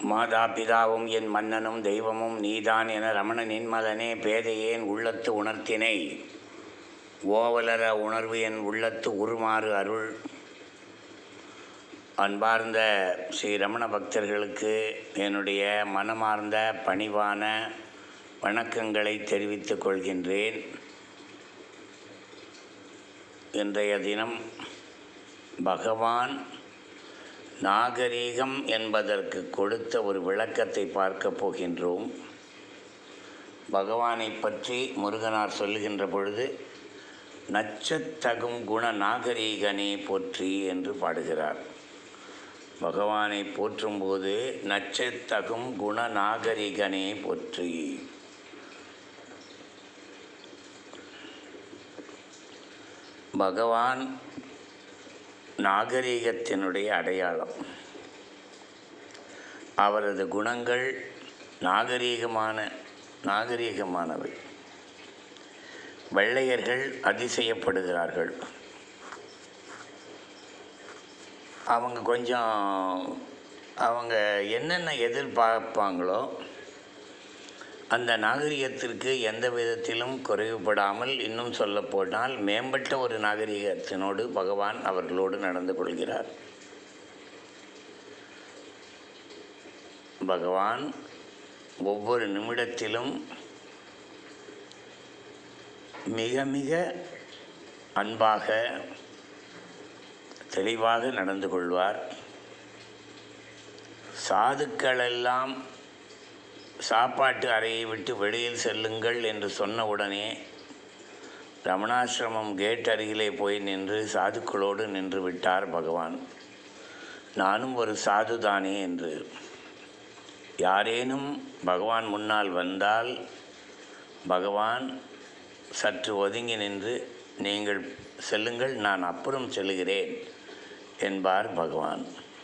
மாதா பிதாவும் என் மன்னனும் தெய்வமும் நீதான் என ரமணனின் மகனே பேதையேன் உள்ளத்து உணர்த்தினை ஓவலர உணர்வு என் உள்ளத்து உருமாறு அருள் அன்பார்ந்த ஸ்ரீ ரமண பக்தர்களுக்கு என்னுடைய மனமார்ந்த பணிவான வணக்கங்களை தெரிவித்துக் கொள்கின்றேன் இன்றைய தினம் பகவான் நாகரீகம் என்பதற்கு கொடுத்த ஒரு விளக்கத்தை பார்க்கப் போகின்றோம் பகவானை பற்றி முருகனார் சொல்லுகின்ற பொழுது நச்சத்தகும் குண நாகரீகனே போற்றி என்று பாடுகிறார் பகவானை போற்றும்போது நச்சத்தகும் குண நாகரிகனே போற்றி பகவான் நாகரீகத்தினுடைய அடையாளம் அவரது குணங்கள் நாகரீகமான நாகரீகமானவை வெள்ளையர்கள் அதிசயப்படுகிறார்கள் அவங்க கொஞ்சம் அவங்க என்னென்ன எதிர்பார்ப்பாங்களோ அந்த நாகரிகத்திற்கு எந்த விதத்திலும் குறைவுபடாமல் இன்னும் சொல்லப்போனால் மேம்பட்ட ஒரு நாகரிகத்தினோடு பகவான் அவர்களோடு நடந்து கொள்கிறார் பகவான் ஒவ்வொரு நிமிடத்திலும் மிக மிக அன்பாக தெளிவாக நடந்து கொள்வார் சாதுக்களெல்லாம் சாப்பாட்டு அறையை விட்டு வெளியில் செல்லுங்கள் என்று சொன்ன உடனே ரமணாசிரமம் கேட் அருகிலே போய் நின்று சாதுக்களோடு நின்று விட்டார் பகவான் நானும் ஒரு சாதுதானே என்று யாரேனும் பகவான் முன்னால் வந்தால் பகவான் சற்று ஒதுங்கி நின்று நீங்கள் செல்லுங்கள் நான் அப்புறம் செல்லுகிறேன் என்பார் பகவான்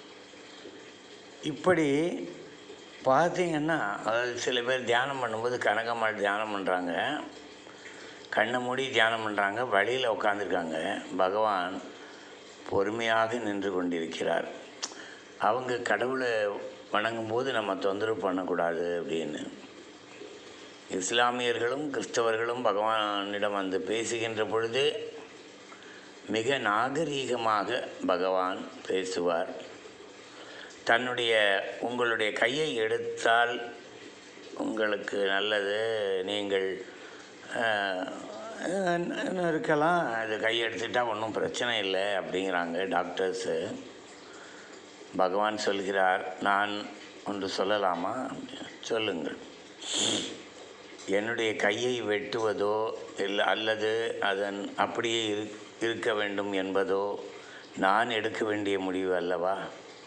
இப்படி பார்த்தீங்கன்னா அதாவது சில பேர் தியானம் பண்ணும்போது கனகம்மாள் தியானம் பண்ணுறாங்க கண்ணை மூடி தியானம் பண்ணுறாங்க வழியில் உட்காந்துருக்காங்க பகவான் பொறுமையாக நின்று கொண்டிருக்கிறார் அவங்க கடவுளை வணங்கும்போது நம்ம தொந்தரவு பண்ணக்கூடாது அப்படின்னு இஸ்லாமியர்களும் கிறிஸ்தவர்களும் பகவானிடம் வந்து பேசுகின்ற பொழுது மிக நாகரீகமாக பகவான் பேசுவார் தன்னுடைய உங்களுடைய கையை எடுத்தால் உங்களுக்கு நல்லது நீங்கள் இருக்கலாம் அது கையை எடுத்துட்டால் ஒன்றும் பிரச்சனை இல்லை அப்படிங்கிறாங்க டாக்டர்ஸு பகவான் சொல்கிறார் நான் ஒன்று சொல்லலாமா சொல்லுங்கள் என்னுடைய கையை வெட்டுவதோ இல்லை அல்லது அதன் அப்படியே இரு இருக்க வேண்டும் என்பதோ நான் எடுக்க வேண்டிய முடிவு அல்லவா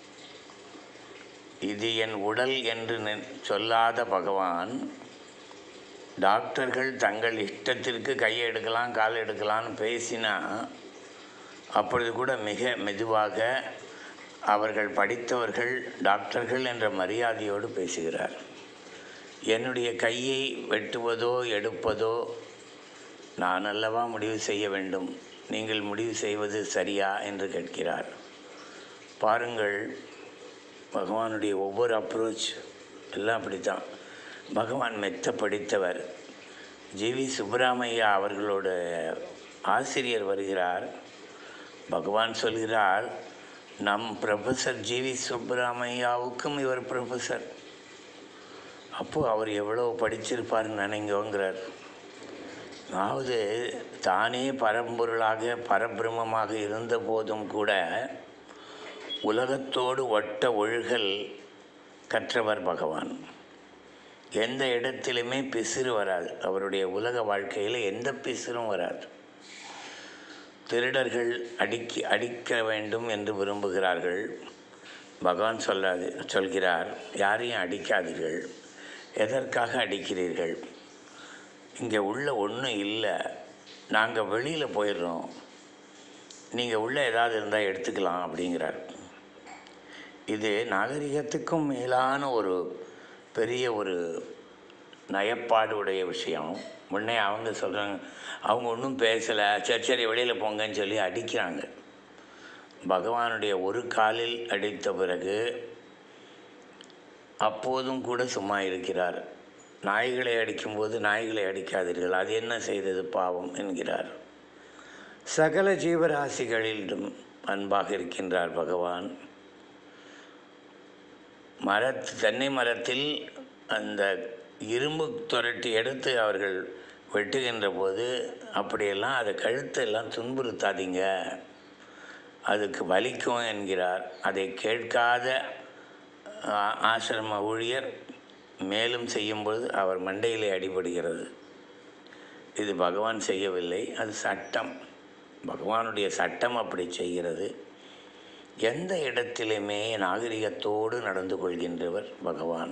இது என் உடல் என்று சொல்லாத பகவான் டாக்டர்கள் தங்கள் இஷ்டத்திற்கு கையை எடுக்கலாம் கால் எடுக்கலான்னு பேசினா அப்பொழுது கூட மிக மெதுவாக அவர்கள் படித்தவர்கள் டாக்டர்கள் என்ற மரியாதையோடு பேசுகிறார் என்னுடைய கையை வெட்டுவதோ எடுப்பதோ நான் அல்லவா முடிவு செய்ய வேண்டும் நீங்கள் முடிவு செய்வது சரியா என்று கேட்கிறார் பாருங்கள் பகவானுடைய ஒவ்வொரு அப்ரோச் எல்லாம் அப்படி தான் பகவான் மெத்த படித்தவர் ஜிவி சுப்பராமையா அவர்களோட ஆசிரியர் வருகிறார் பகவான் சொல்கிறார் நம் ப்ரொஃபஸர் ஜிவி சுப்பராமையாவுக்கும் இவர் ப்ரொஃபஸர் அப்போது அவர் எவ்வளோ படிச்சிருப்பார்னு நினைங்கோங்கிறார் அதாவது தானே பரம்பொருளாக பரபிரமமாக இருந்த போதும் கூட உலகத்தோடு ஒட்ட ஒழுகல் கற்றவர் பகவான் எந்த இடத்திலுமே பிசிறு வராது அவருடைய உலக வாழ்க்கையில் எந்த பிசிறும் வராது திருடர்கள் அடிக்க அடிக்க வேண்டும் என்று விரும்புகிறார்கள் பகவான் சொல்லாது சொல்கிறார் யாரையும் அடிக்காதீர்கள் எதற்காக அடிக்கிறீர்கள் இங்கே உள்ள ஒன்றும் இல்லை நாங்கள் வெளியில் போயிடுறோம் நீங்கள் உள்ளே ஏதாவது இருந்தால் எடுத்துக்கலாம் அப்படிங்கிறார் இது நாகரிகத்துக்கும் மேலான ஒரு பெரிய ஒரு நயப்பாடு உடைய விஷயம் முன்னே அவங்க சொல்கிறாங்க அவங்க ஒன்றும் பேசலை சரி சரி வெளியில் போங்கன்னு சொல்லி அடிக்கிறாங்க பகவானுடைய ஒரு காலில் அடித்த பிறகு அப்போதும் கூட சும்மா இருக்கிறார் நாய்களை அடிக்கும்போது நாய்களை அடிக்காதீர்கள் அது என்ன செய்தது பாவம் என்கிறார் சகல ஜீவராசிகளிலும் அன்பாக இருக்கின்றார் பகவான் மரத் தென்னை மரத்தில் அந்த இரும்பு துரட்டி எடுத்து அவர்கள் வெட்டுகின்ற போது அப்படியெல்லாம் அதை கழுத்தெல்லாம் துன்புறுத்தாதீங்க அதுக்கு வலிக்கும் என்கிறார் அதை கேட்காத ஆ- ஆசிரம ஊழியர் மேலும் செய்யும்பொழுது அவர் மண்டையிலே அடிபடுகிறது இது பகவான் செய்யவில்லை அது சட்டம் பகவானுடைய சட்டம் அப்படி செய்கிறது எந்த இடத்திலுமே நாகரிகத்தோடு நடந்து கொள்கின்றவர் பகவான்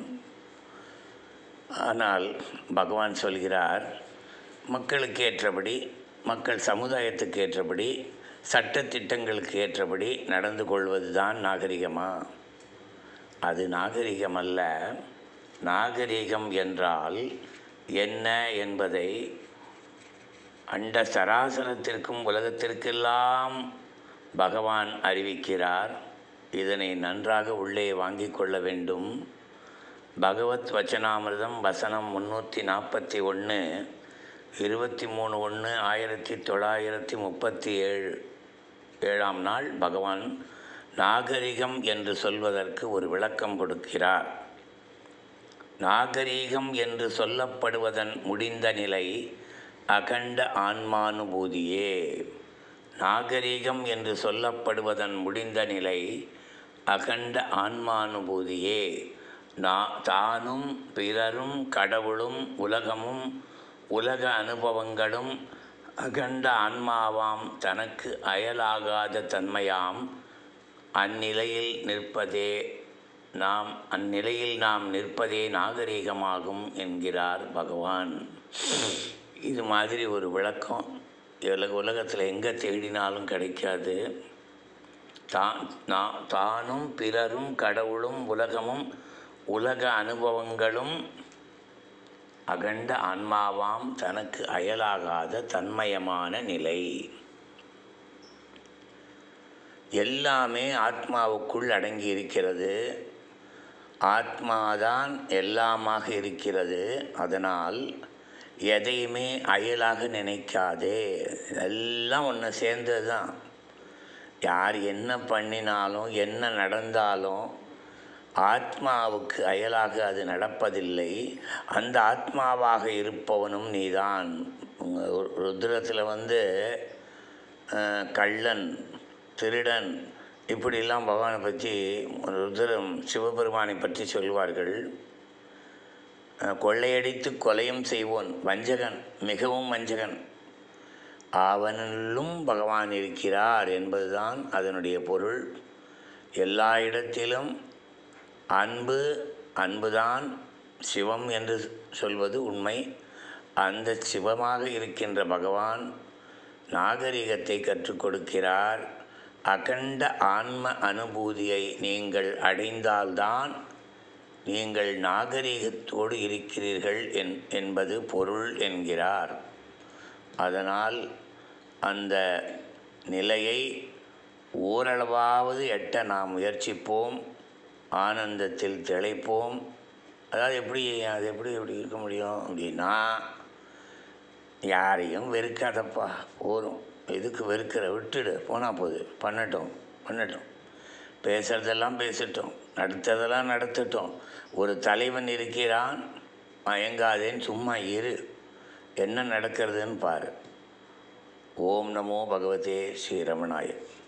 ஆனால் பகவான் சொல்கிறார் மக்களுக்கு ஏற்றபடி மக்கள் சமுதாயத்துக்கு ஏற்றபடி சட்டத்திட்டங்களுக்கு ஏற்றபடி நடந்து கொள்வது தான் நாகரிகமா அது நாகரிகம் அல்ல நாகரிகம் என்றால் என்ன என்பதை அண்ட சராசரத்திற்கும் உலகத்திற்கெல்லாம் பகவான் அறிவிக்கிறார் இதனை நன்றாக உள்ளே வாங்கிக் கொள்ள வேண்டும் பகவத் வச்சனாமிர்தம் வசனம் முன்னூற்றி நாற்பத்தி ஒன்று இருபத்தி மூணு ஒன்று ஆயிரத்தி தொள்ளாயிரத்தி முப்பத்தி ஏழு ஏழாம் நாள் பகவான் நாகரிகம் என்று சொல்வதற்கு ஒரு விளக்கம் கொடுக்கிறார் நாகரீகம் என்று சொல்லப்படுவதன் முடிந்த நிலை அகண்ட ஆன்மானுபூதியே நாகரீகம் என்று சொல்லப்படுவதன் முடிந்த நிலை அகண்ட ஆன்மானுபூதியே நா தானும் பிறரும் கடவுளும் உலகமும் உலக அனுபவங்களும் அகண்ட ஆன்மாவாம் தனக்கு அயலாகாத தன்மையாம் அந்நிலையில் நிற்பதே நாம் அந்நிலையில் நாம் நிற்பதே நாகரீகமாகும் என்கிறார் பகவான் இது மாதிரி ஒரு விளக்கம் உலக உலகத்தில் எங்கே தேடினாலும் கிடைக்காது தான் நான் தானும் பிறரும் கடவுளும் உலகமும் உலக அனுபவங்களும் அகண்ட ஆன்மாவாம் தனக்கு அயலாகாத தன்மயமான நிலை எல்லாமே ஆத்மாவுக்குள் அடங்கி இருக்கிறது ஆத்மாதான் எல்லாமாக இருக்கிறது அதனால் எதையுமே அயலாக நினைக்காதே எல்லாம் ஒன்று சேர்ந்தது தான் யார் என்ன பண்ணினாலும் என்ன நடந்தாலும் ஆத்மாவுக்கு அயலாக அது நடப்பதில்லை அந்த ஆத்மாவாக இருப்பவனும் நீதான் ருத்ரத்தில் வந்து அஹ், கள்ளன் திருடன் இப்படிலாம் பகவானை பற்றி ருத்ரம் சிவபெருமானை பற்றி சொல்வார்கள் அஹ், கொள்ளையடித்து கொலையும் செய்வோன் வஞ்சகன் மிகவும் வஞ்சகன் அவனிலும் பகவான் இருக்கிறார் என்பதுதான் அதனுடைய பொருள் எல்லா இடத்திலும் அன்பு அன்புதான் சிவம் என்று சொல்வது உண்மை அந்த சிவமாக இருக்கின்ற பகவான் நாகரிகத்தை கற்றுக் கொடுக்கிறார் அகண்ட ஆன்ம அனுபூதியை நீங்கள் அடைந்தால்தான் நீங்கள் நாகரிகத்தோடு இருக்கிறீர்கள் என் என்பது பொருள் என்கிறார் அதனால் அந்த நிலையை ஓரளவாவது எட்ட நாம் முயற்சிப்போம் ஆனந்தத்தில் திளைப்போம் அதாவது எப்படி அது எப்படி எப்படி இருக்க முடியும் அப்படின்னா யாரையும் வெறுக்காதப்பா போதும் எதுக்கு வெறுக்கிற விட்டுடு போனால் போகுது பண்ணட்டும் பண்ணட்டும் பேசுகிறதெல்லாம் பேசட்டும் நடத்ததெல்லாம் நடத்தட்டும் ஒரு தலைவன் இருக்கிறான் மயங்காதேன்னு சும்மா இரு என்ன நடக்கிறதுன்னு பாரு ஓம் நமோ பகவதே ஸ்ரீரமணாய